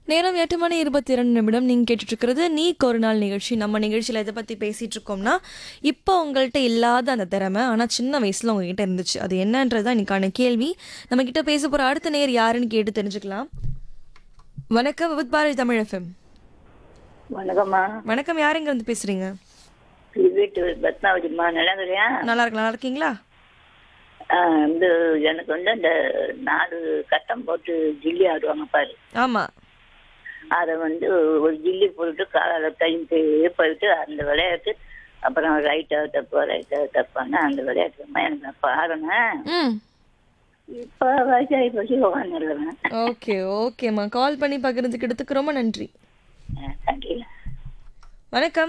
நேரம் எட்டு மணி இருபத்தி இரண்டு நிமிடம் நீங்கள் கேட்டுட்டு இருக்கிறது நீ ஒரு நாள் நிகழ்ச்சி நம்ம நிகழ்ச்சியில் எதை பற்றி பேசிகிட்டு இருக்கோம்னா இப்போ உங்கள்கிட்ட இல்லாத அந்த திறமை ஆனால் சின்ன வயசில் உங்ககிட்ட இருந்துச்சு அது என்னன்றது தான் இன்னைக்கான கேள்வி நம்ம கிட்ட பேச போகிற அடுத்த நேர் யாருன்னு கேட்டு தெரிஞ்சுக்கலாம் வணக்கம் வித் பாரதி தமிழ் எஃப்எம் வணக்கம்மா வணக்கம் யாருங்க இருந்து பேசுறீங்க இது வீட்டு பத்மாவதிம்மா நிலங்கரியா நல்லா இருக்கு நல்லா இருக்கீங்களா வந்து எனக்கு வந்து அந்த நாலு கட்டம் போட்டு ஜில்லி ஆடுவாங்க பாரு ஆமாம் அதை வந்து ஒரு ஜில்லி போட்டு காலால் கழிந்து போயிட்டு அந்த விளையாட்டு அப்புறம் ரைட்டாக தப்பா ரைட்டாக தப்பான்னு அந்த விளையாட்டுமா எனக்கு நான் பாருனேன் ம் இப்போ வயசாகி போச்சு உட்காந்துருவேன் ஓகே ஓகேம்மா கால் பண்ணி பகிர்ந்துக்கிட்டதுக்கு ரொம்ப நன்றி தேங்க்யூ வணக்கம்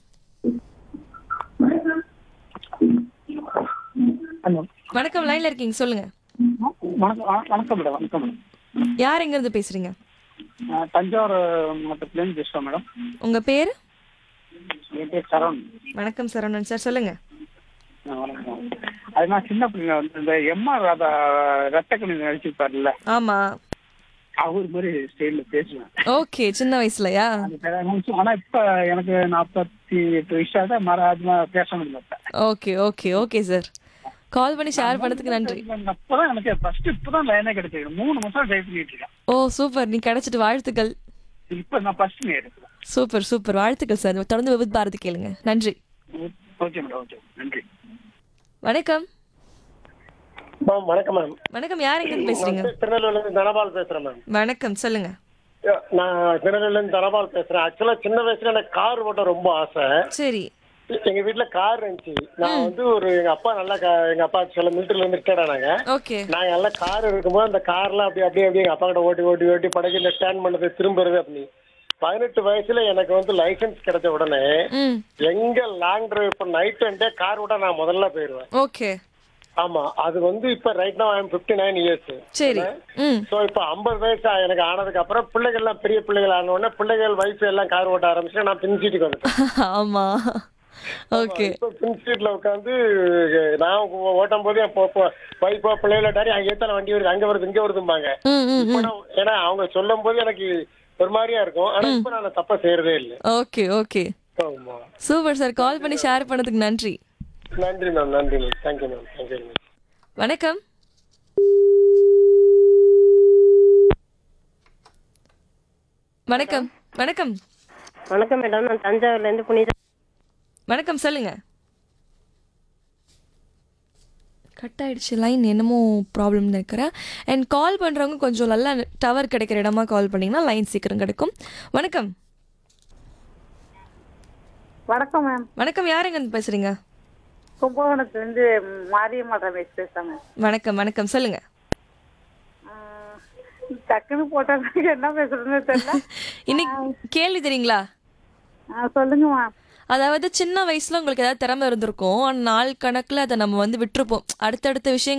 ஹலோ வணக்கம் லைன்ல இருக்கீங்க சொல்லுங்க வணக்கம் வண- வணக்கம் மேடம் வணக்கம் மேடம் யார் எங்க இருந்து பேசுறீங்க நான் தஞ்சாவூர் மாவட்டத்துலேருந்து பேசுகிறேன் மேடம் உங்க பேர் என் பேர் சரவண் வணக்கம் சரவணன் சார் சொல்லுங்க ஆ, வணக்கம் அது நான் சின்ன பிள்ளைங்க வந்து இந்த எம்ஆர் ராதா ரத்தக்கணி நடிச்சிருப்பார்ல ஆமா அவர் மாதிரி ஸ்டைலில் பேசுவேன் ஓகே சின்ன வயசுலயா அது பேர நினைச்சு- ஆனா இப்ப எனக்கு நாற்பத்தி எட்டு வயசு ஆகுது மர அதிகமா பேச முடியல இப்ப. ஓகே ஓகே ஓகே சார் கால் பண்ணி ஷேர் பண்ணதுக்கு நன்றி அப்பதான் எனக்கு ஃபர்ஸ்ட் இப்பதான் லைனே கிடைச்சிருக்கு மூணு மாசம் ட்ரை பண்ணிட்டு இருக்கேன் ஓ சூப்பர் நீ கிடைச்சிட்டு வாழ்த்துக்கள் இப்ப நான் ஃபர்ஸ்ட் நேர் சூப்பர் சூப்பர் வாழ்த்துக்கள் சார் தொடர்ந்து விபத் பாரதி கேளுங்க நன்றி ஓகே மேடம் ஓகே நன்றி வணக்கம் மேம் வணக்கம் மேம் வணக்கம் யார் எங்க இருந்து பேசுறீங்க நான் திருநெல்வேலில இருந்து தனபால் பேசுறேன் மேம் வணக்கம் சொல்லுங்க நான் திருநெல்வேலில இருந்து தனபால் பேசுறேன் ஆக்சுவலா சின்ன வயசுல எனக்கு கார் ஓட்ட ரொம்ப ஆசை சரி எங்க வீட்ல கார் இருந்துச்சு நான் வந்து ஒரு எங்க அப்பா நல்லா கா- எங்க அப்பா சில மிலிட்டரில இருந்து ரிட்டையர்ட் ஆனாங்க ஓகே நாங்க எல்லாம் கார் இருக்கும்போது அந்த கார்ல அப்படி அப்படியே அப்படியே எங்க அப்பா கிட்ட ஓட்டி ஓட்டி ஓட்டி படகு இந்த ஸ்டாண்ட் பண்ணது திரும்புறது அப்படி பதினெட்டு வயசுல எனக்கு வந்து லைசென்ஸ் கிடைச்ச உடனே ம் எங்க லாங் டிரைவ் இப்ப நைட் அண்டே கார் விட நான் முதல்ல போயிருவேன் ஓகே ஆமா அது வந்து இப்ப right now I'm fifty nine years சரி ம் சோ இப்ப ஐம்பது வயசு ஆ- எனக்கு ஆனதுக்கு அப்புறம் பிள்ளைகள் எல்லாம் பெரிய பிள்ளைகள் ஆன உடனே பிள்ளைகள் வயசு எல்லாம் கார் ஓட்ட ஆரம்பிச்சு நான் பின் சீட்டுக்கு வந்துட்டேன் ஆமா ஓகே இப்ப பின் சீட்ல உட்காந்து நான் ஓ- ஓட்டும் போது என் வைஃபோ பிள்ளைகள டாரி அங்க ஏத்தால வண்டி வருது அங்க வருது இங்க வருதும்பாங்க ம் ம் இப்ப நான்- ஏன்னா அவங்க சொல்லும் போது எனக்கு ஒரு மாதிரியா இருக்கும் ஆனா இப்ப நான் தப்பா செய்யறதே இல்லை ஓகே ஓகே ஆமா சூப்பர் சார் கால் பண்ணி ஷேர் பண்ணதுக்கு நன்றி நன்றி மேம் நன்றி ma'am thank you ma'am thank you ma'am வணக்கம் வணக்கம் வணக்கம் வணக்கம் மேடம் நான் தஞ்சாவூர்ல இருந்து புனிதா வணக்கம் சொல்லுங்க கட் ஆயிடுச்சு லைன் என்னமோ ப்ராப்ளம் இருக்கிறேன் அண்ட் கால் பண்ணுறவங்க கொஞ்சம் நல்லா டவர் கிடைக்கிற இடமா கால் பண்ணிங்கன்னா லைன் சீக்கிரம் கிடைக்கும் வணக்கம் வணக்கம் மேம் வணக்கம் யாருங்க பேசுறீங்க கும்பகோணத்துலேருந்து மாரியம்மா ரமேஷ் பேசுகிறேன் வணக்கம் வணக்கம் சொல்லுங்க டக்குன்னு போட்டாங்க என்ன பேசுறதுன்னு தெரியல இன்னைக்கு கேள்வி தெரியுங்களா ஆ, சொல்லுங்கம்மா அதாவது சின்ன வயசுல உங்களுக்கு ஏதாவது திறமை இருந்திருக்கும் ஆனா நாள் கணக்குல அதை நம்ம வந்து விட்டுருப்போம் அடுத்தடுத்த விஷயங்கள்